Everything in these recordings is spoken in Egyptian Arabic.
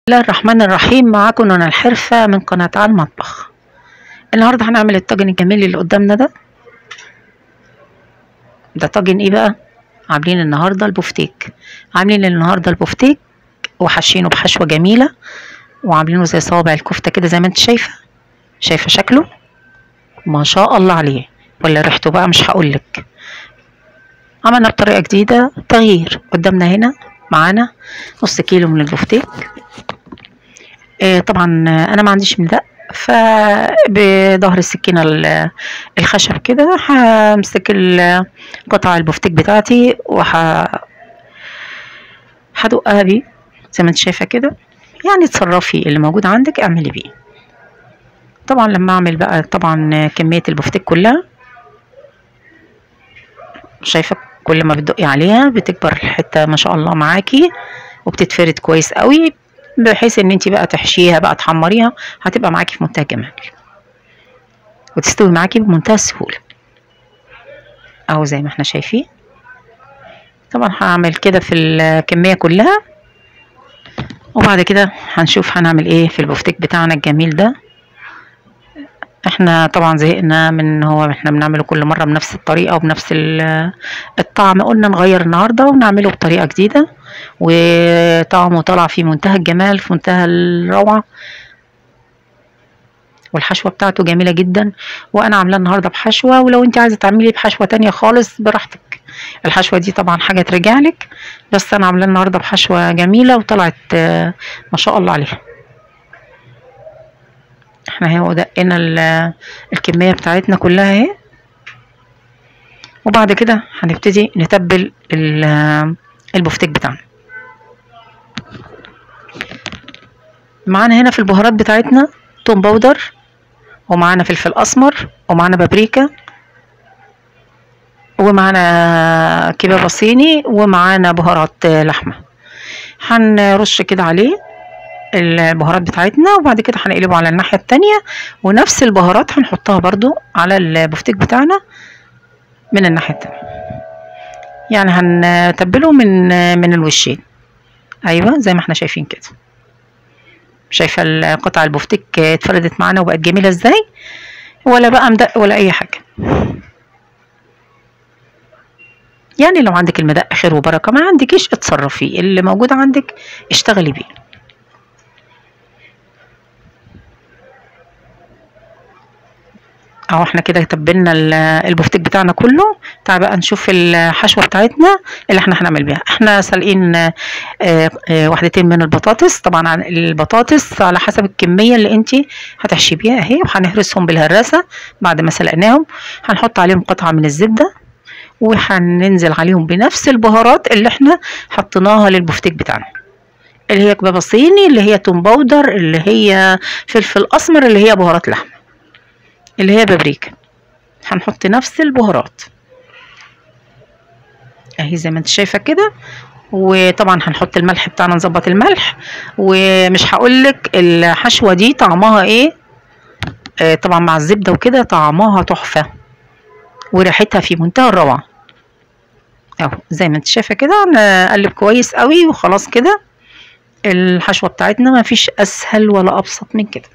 الله الرحمن الرحيم معاكم انا الحرفة من قناة على المطبخ النهاردة هنعمل الطاجن الجميل اللي قدامنا ده ده طاجن ايه بقى عاملين النهاردة البفتيك عاملين النهاردة البفتيك وحاشينه بحشوة جميلة وعاملينه زي صوابع الكفتة كده زي ما انت شايفة شايفة شكله ما شاء الله عليه ولا ريحته بقى مش هقولك عملنا بطريقة جديدة تغيير قدامنا هنا معانا نص كيلو من البفتيك آه طبعا انا ما عنديش ملدق فبظهر السكينة ال- الخشب كده همسك ال- قطع البفتيك بتاعتي وح هدقها بيه زي ما انت شايفة كده يعني تصرفي اللي موجود عندك اعملي بيه طبعا لما اعمل بقى طبعا كمية البفتيك كلها شايفة كل ما بتدقي عليها بتكبر الحتة ما شاء الله معاكي وبتتفرد كويس قوي بحيث ان انت بقى تحشيها بقى تحمريها هتبقى معاكي في منتهى الجمال وتستوي معاكي بمنتهى السهولة اهو زي ما احنا شايفين طبعا هعمل كده في الكمية كلها وبعد كده هنشوف هنعمل ايه في البفتيك بتاعنا الجميل ده احنا طبعا زهقنا من إن هو احنا بنعمله كل مرة بنفس الطريقة وبنفس ال- الطعم قلنا نغير النهاردة ونعمله بطريقة جديدة وطعمه طلع في منتهى الجمال في منتهى الروعة والحشوة بتاعته جميلة جدا وانا عاملاه النهاردة بحشوة ولو انت عايزة تعملي بحشوة تانية خالص براحتك الحشوة دي طبعا حاجة ترجعلك بس انا عاملاه النهاردة بحشوة جميلة وطلعت آه، ما شاء الله عليها احنا هو دقينا ال- الكمية بتاعتنا كلها اهي وبعد كده هنبتدي نتبل ال- البفتيك بتاعنا معانا هنا في البهارات بتاعتنا توم باودر ومعانا فلفل اسمر ومعانا بابريكا ومعانا كباب صيني ومعانا بهارات لحمه هنرش كده عليه البهارات بتاعتنا وبعد كده هنقلبه على الناحيه التانية ونفس البهارات هنحطها برضو على البفتيك بتاعنا من الناحيه التانية يعني هنتبله من من الوشين ايوه زي ما احنا شايفين كده شايفه القطع البفتيك اتفردت معانا وبقت جميله ازاي ولا بقى مدق ولا اي حاجه يعني لو عندك المدق خير وبركه ما عندكيش اتصرفي اللي موجود عندك اشتغلي بيه اهو احنا كده تبلنا ال- البفتيك بتاعنا كله تعال بقى نشوف الحشوه بتاعتنا اللي احنا هنعمل بيها احنا سالقين آه، آه، واحدتين من البطاطس طبعا عن البطاطس على حسب الكميه اللي انت هتحشي بيها اهي وهنهرسهم بالهراسه بعد ما سلقناهم هنحط عليهم قطعه من الزبده وهننزل عليهم بنفس البهارات اللي احنا حطيناها للبفتيك بتاعنا اللي هي كبابه صيني اللي هي توم باودر اللي هي فلفل اسمر اللي هي بهارات لحمه اللي هي بابريكا هنحط نفس البهارات اهي زي ما انت شايفه كده وطبعا هنحط الملح بتاعنا نظبط الملح ومش هقولك الحشوه دي طعمها ايه آه طبعا مع الزبده وكده طعمها تحفه وريحتها في منتهى الروعه اهو زي ما انت شايفه كده نقلب كويس قوي وخلاص كده الحشوه بتاعتنا ما فيش اسهل ولا ابسط من كده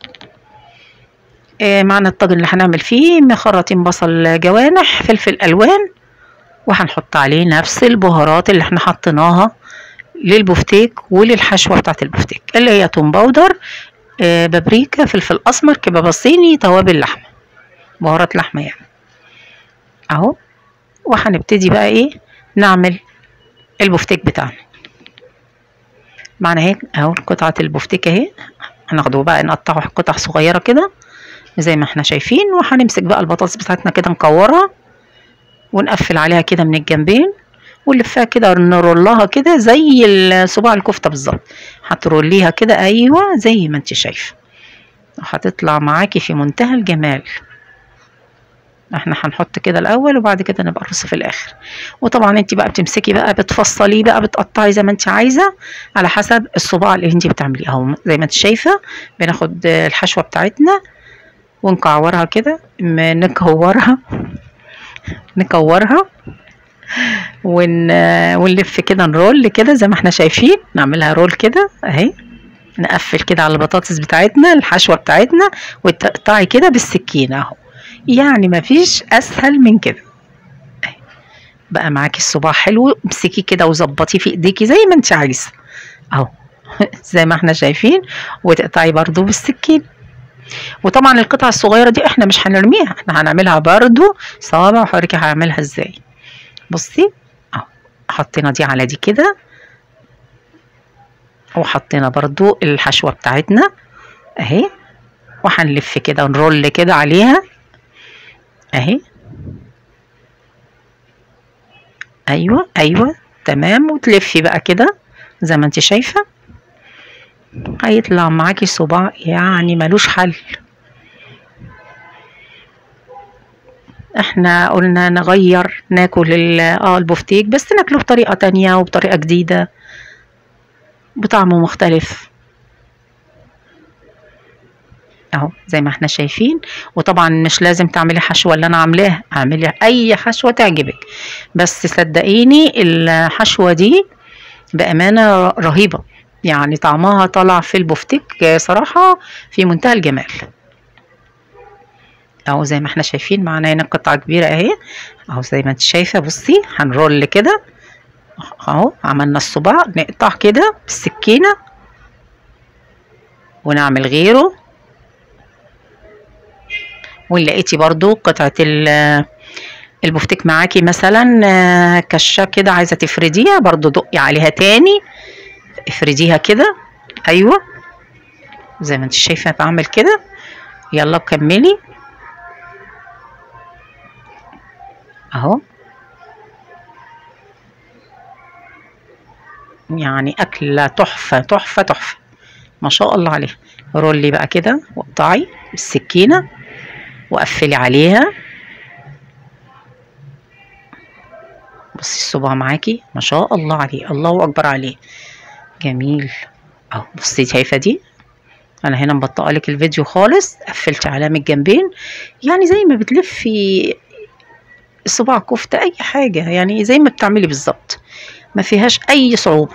آه، معنا الطاجن اللي هنعمل فيه مخرطين بصل جوانح فلفل الوان وهنحط عليه نفس البهارات اللي احنا حطيناها للبفتيك وللحشوه بتاعت البفتيك اللي هي توم باودر آه، بابريكا فلفل اسمر كباب صيني توابل لحمه بهارات لحمه يعني اهو وهنبتدي بقى ايه نعمل البفتيك بتاعنا معنا هيك اهو قطعه البفتيك اهي هناخده بقى نقطعه قطع صغيره كده زي ما احنا شايفين وهنمسك بقى البطاطس بتاعتنا كده نكورها ونقفل عليها كده من الجنبين ونلفها كده نرولها كده زي ال- صباع الكفته بالظبط هتروليها كده ايوه زي ما انت شايفه هتطلع معاكي في منتهى الجمال احنا هنحط كده الاول وبعد كده نبقى نرص في الاخر وطبعا انت بقى بتمسكي بقى بتفصليه بقى بتقطعي زي ما انت عايزه على حسب الصباع اللي انت بتعمليه اهو زي ما انت شايفه بناخد الحشوه بتاعتنا ونكورها كده م- نكورها نكورها ون... ونلف كده نرول كده زي ما احنا شايفين نعملها رول كده اهي نقفل كده على البطاطس بتاعتنا الحشوة بتاعتنا وتقطعي كده بالسكينة اهو يعني مفيش اسهل من كده أهي. بقى معاكي الصباع حلو امسكيه كده وظبطيه في ايديكي زي ما انت عايزه اهو زي ما احنا شايفين وتقطعي برضو بالسكين وطبعا القطع الصغيرة دي احنا مش هنرميها احنا هنعملها برضو صوابع وهوريكي هعملها ازاي بصي اهو حطينا دي على دي كده وحطينا برضو الحشوة بتاعتنا اهي وهنلف كده ونرول كده عليها اهي ايوه ايوه تمام وتلفي بقى كده زي ما انت شايفه هيطلع معاكي صباع يعني ملوش حل احنا قلنا نغير ناكل ال- اه البفتيك بس ناكله بطريقة تانية وبطريقة جديدة بطعمه مختلف اهو زي ما احنا شايفين وطبعا مش لازم تعملي حشوة اللي انا عاملاها اعملي اي حشوة تعجبك بس صدقيني الحشوة دي بأمانة رهيبة يعني طعمها طالع في البفتيك صراحة في منتهى الجمال اهو زي ما احنا شايفين معانا هنا قطعة كبيرة اهي اهو زي ما انت شايفة بصي هنرول كده اهو عملنا الصباع نقطع كده بالسكينة ونعمل غيره وان لقيتي برضو قطعة ال- البفتيك معاكي مثلا آه، كشة كده عايزة تفرديها برضو دقي عليها تاني افرديها كده ايوه زي ما انت شايفة بعمل كده يلا كملي اهو يعني أكلة تحفة تحفة تحفة ما شاء الله عليها رولي بقى كده واقطعي بالسكينة وقفلي عليها بصي الصباع معاكي ما شاء الله عليه الله أكبر عليه جميل اهو بصي شايفة دي أنا هنا مبطئة لك الفيديو خالص قفلت علامة الجنبين يعني زي ما بتلفي الصباع كفتة أي حاجة يعني زي ما بتعملي بالظبط ما فيهاش أي صعوبة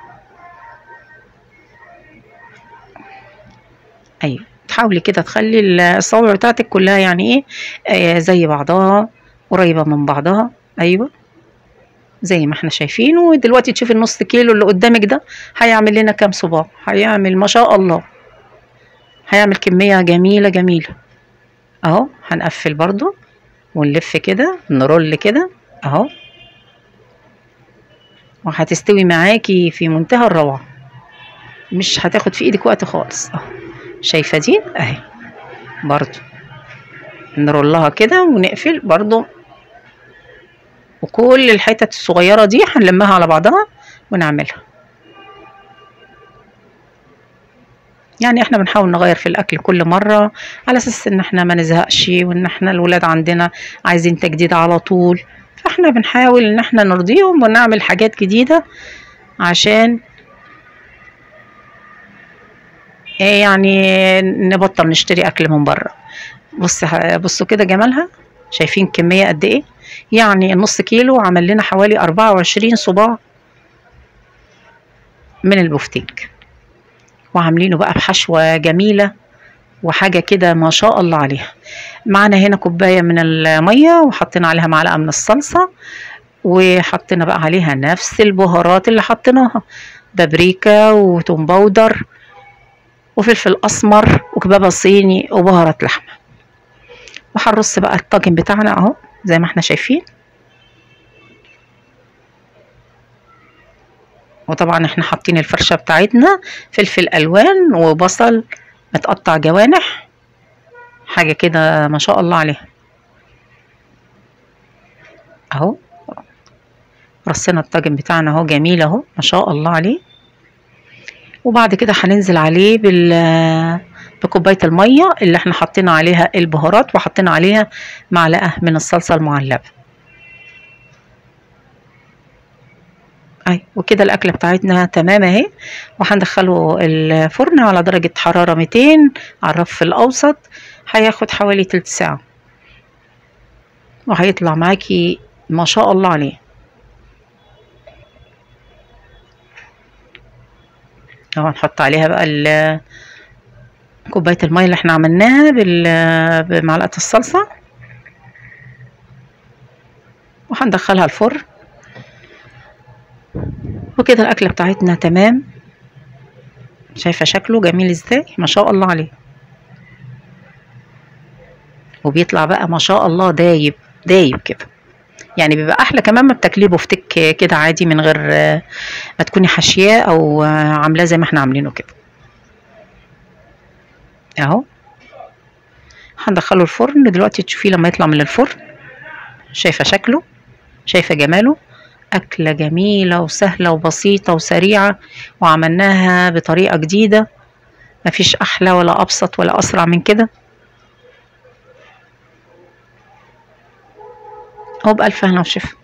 أيوة تحاولي كده تخلي الصوابع بتاعتك كلها يعني إيه آه زي بعضها قريبة من بعضها أيوة زي ما احنا شايفين ودلوقتي تشوفي النص كيلو اللي قدامك ده هيعمل لنا كام صباع هيعمل ما شاء الله هيعمل كمية جميلة جميلة اهو هنقفل برضو ونلف كده نرول كده اهو وهتستوي معاكي في منتهى الروعة مش هتاخد في ايدك وقت خالص اهو شايفة دي اهي برضو نرولها كده ونقفل برضو وكل الحتت الصغيرة دي هنلمها على بعضها ونعملها يعني احنا بنحاول نغير في الاكل كل مرة على اساس ان احنا ما نزهقش وان احنا الولاد عندنا عايزين تجديد على طول فاحنا بنحاول ان احنا نرضيهم ونعمل حاجات جديدة عشان ايه يعني نبطل نشتري اكل من بره بص بصوا كده جمالها شايفين كمية قد ايه يعني النص كيلو عمل لنا حوالي أربعة وعشرين صباع من البفتيك وعاملينه بقى بحشوة جميلة وحاجة كده ما شاء الله عليها معانا هنا كوباية من المية وحطينا عليها معلقة من الصلصة وحطينا بقى عليها نفس البهارات اللي حطيناها بابريكا وتوم باودر وفلفل أسمر وكبابة صيني وبهارات لحمة وهنرص بقى الطاجن بتاعنا اهو زي ما احنا شايفين وطبعا احنا حاطين الفرشة بتاعتنا فلفل الوان وبصل متقطع جوانح حاجة كده ما شاء الله عليها اهو رصينا الطاجن بتاعنا اهو جميل اهو ما شاء الله عليه وبعد كده هننزل عليه بال بكوبايه الميه اللي احنا حطينا عليها البهارات وحطينا عليها معلقه من الصلصه المعلبه اي وكده الاكله بتاعتنا تمام اهي وهندخله الفرن على درجه حراره 200 على الرف الاوسط هياخد حوالي تلت ساعه وهيطلع معاكي ما شاء الله عليه اهو نحط عليها بقى ال كوباية المية اللي احنا عملناها بال- بمعلقة الصلصة وهندخلها الفرن وكده الأكلة بتاعتنا تمام شايفة شكله جميل ازاي ما شاء الله عليه وبيطلع بقى ما شاء الله دايب دايب كده يعني بيبقى احلى كمان ما بتاكليه بفتك كده عادي من غير آه، ما تكوني حاشياه او آه، عاملاه زي ما احنا عاملينه كده اهو هندخله الفرن دلوقتي تشوفيه لما يطلع من الفرن شايفة شكله شايفة جماله أكلة جميلة وسهلة وبسيطة وسريعة وعملناها بطريقة جديدة مفيش أحلى ولا أبسط ولا أسرع من كده هو بألف هنا وشفا